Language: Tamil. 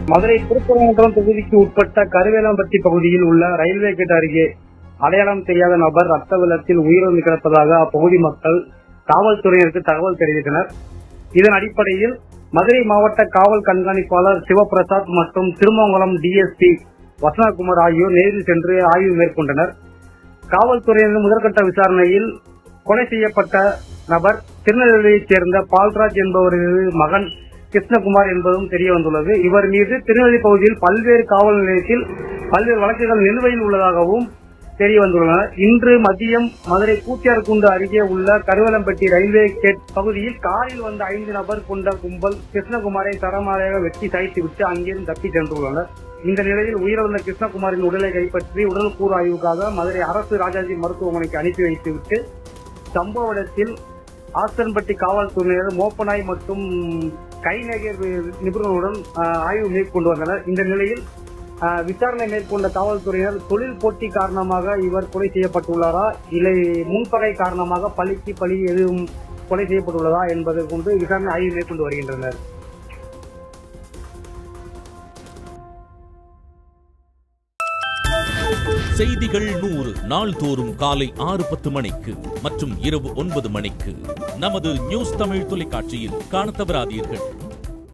மதுரை திருப்பரங்குன்றம் தொகுதிக்கு உட்பட்ட கருவேலம்பட்டி பகுதியில் உள்ள ரயில்வே கேட் அருகே அடையாளம் தெரியாத நபர் ரத்த வெள்ளத்தில் உயிரிழந்து கிடப்பதாக அப்பகுதி மக்கள் காவல்துறையினருக்கு தகவல் தெரிவித்தனர் இதன் அடிப்படையில் மதுரை மாவட்ட காவல் கண்காணிப்பாளர் சிவபிரசாத் மற்றும் திருமங்கலம் டிஎஸ்பி வசனகுமார் ஆகியோர் நேரில் சென்று ஆய்வு மேற்கொண்டனர் காவல்துறையினர் முதற்கட்ட விசாரணையில் கொலை செய்யப்பட்ட நபர் திருநெல்வேலியைச் சேர்ந்த பால்ராஜ் என்பவரது மகன் கிருஷ்ணகுமார் என்பதும் தெரிய வந்துள்ளது இவர் மீது திருநெல்வேலி பகுதியில் பல்வேறு காவல் நிலையத்தில் பல்வேறு வழக்குகள் நிலுவையில் உள்ளதாகவும் தெரிய வந்துள்ளன இன்று மதியம் மதுரை கூத்தியார்குண்டு அருகே உள்ள கருவலம்பட்டி ரயில்வே கேட் பகுதியில் காரில் வந்த ஐந்து நபர் கொண்ட கும்பல் கிருஷ்ணகுமாரை தரமாறையாக வெட்டி சாய்த்துவிட்டு அங்கிருந்து தப்பி சென்றுள்ளனர் இந்த நிலையில் உயிரிழந்த கிருஷ்ணகுமாரின் உடலை கைப்பற்றி உடல் கூறு ஆய்வுக்காக மதுரை அரசு ராஜாஜி மருத்துவமனைக்கு அனுப்பி வைத்துவிட்டு சம்பவ இடத்தில் ஆஸ்தன்பட்டி காவல்துறையினர் மோப்பனாய் மற்றும் கைநகர் நிபுணர்களுடன் ஆஹ், ஆய்வு மேற்கொண்டு வந்தனர் இந்த நிலையில் ஆஹ், விசாரணை மேற்கொண்ட காவல்துறையினர் தொழில் போட்டி காரணமாக இவர் கொலை செய்யப்பட்டுள்ளாரா இல்லை முன்பகை காரணமாக பழிக்கு பழி எதுவும் கொலை செய்யப்பட்டுள்ளதா என்பதை கொண்டு விசாரணை ஆய்வு மேற்கொண்டு வருகின்றனர் செய்திகள் நூறு நாள்தோறும் காலை ஆறு பத்து மணிக்கு மற்றும் இரவு ஒன்பது மணிக்கு நமது நியூஸ் தமிழ் தொலைக்காட்சியில் காணத் தவறாதீர்கள்